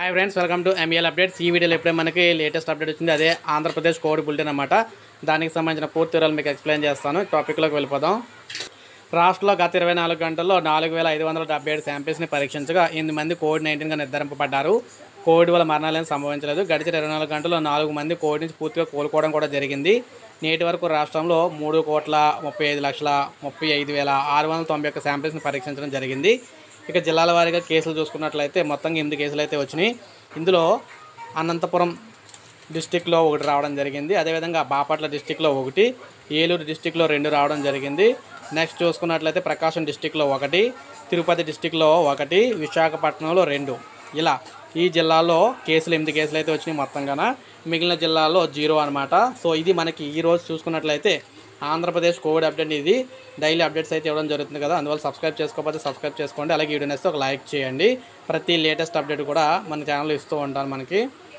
hi friends welcome to ML updates ఈ వీడియోలో ఇప్పుడే మనకి లేటెస్ట్ అప్డేట్ వచ్చింది అదే ఆంధ్రప్రదేశ్ కోవిడ్ బులెటిన్ అనమాట దానికి సంబంధించిన పూర్తి వివరాలు మీకు ఎక్స్ప్లెయిన్ చేస్తాను టాపిక్లోకి వెళ్ళిపోదాం రాష్ట్రంలో గత ఇరవై నాలుగు గంటల్లో నాలుగు వేల ఐదు వందల డెబ్బై ఏడు శాంపిల్స్ని పరీక్షించగా ఎనిమిది మంది కోవిడ్ నైన్టీన్గా నిర్ధారింపబడ్డారు కోవిడ్ వల్ల మరణాలేం సంభవించలేదు గడిచిన ఇరవై నాలుగు గంటల్లో నాలుగు మంది కోవిడ్ నుంచి పూర్తిగా కోలుకోవడం కూడా జరిగింది నేటి వరకు రాష్ట్రంలో మూడు కోట్ల ముప్పై ఐదు లక్షల ముప్పై ఐదు వేల ఆరు వందల తొంభై ఒక్క శాంపిల్స్ని పరీక్షించడం జరిగింది ఇక జిల్లాల వారీగా కేసులు చూసుకున్నట్లయితే మొత్తంగా ఎనిమిది కేసులు అయితే వచ్చినాయి ఇందులో అనంతపురం డిస్టిక్లో ఒకటి రావడం జరిగింది అదేవిధంగా బాపట్ల డిస్టిక్లో ఒకటి ఏలూరు డిస్టిక్లో రెండు రావడం జరిగింది నెక్స్ట్ చూసుకున్నట్లయితే ప్రకాశం డిస్టిక్లో ఒకటి తిరుపతి డిస్టిక్లో ఒకటి విశాఖపట్నంలో రెండు ఇలా ఈ జిల్లాలో కేసులు ఎనిమిది కేసులు అయితే వచ్చినాయి మొత్తంగా మిగిలిన జిల్లాల్లో జీరో అనమాట సో ఇది మనకి ఈ రోజు చూసుకున్నట్లయితే ఆంధ్రప్రదేశ్ కోవిడ్ అప్డేట్ ఇది డైలీ అప్డేట్స్ అయితే ఇవ్వడం జరుగుతుంది కదా అందువల్ల సబ్స్క్రైబ్ చేసుకోకపోతే సబ్స్క్రైబ్ చేసుకోండి అలాగే వీడియో నేస్తే ఒక లైక్ చేయండి ప్రతి లేటెస్ట్ అప్డేట్ కూడా మన ఛానల్లో ఇస్తూ ఉంటాను మనకి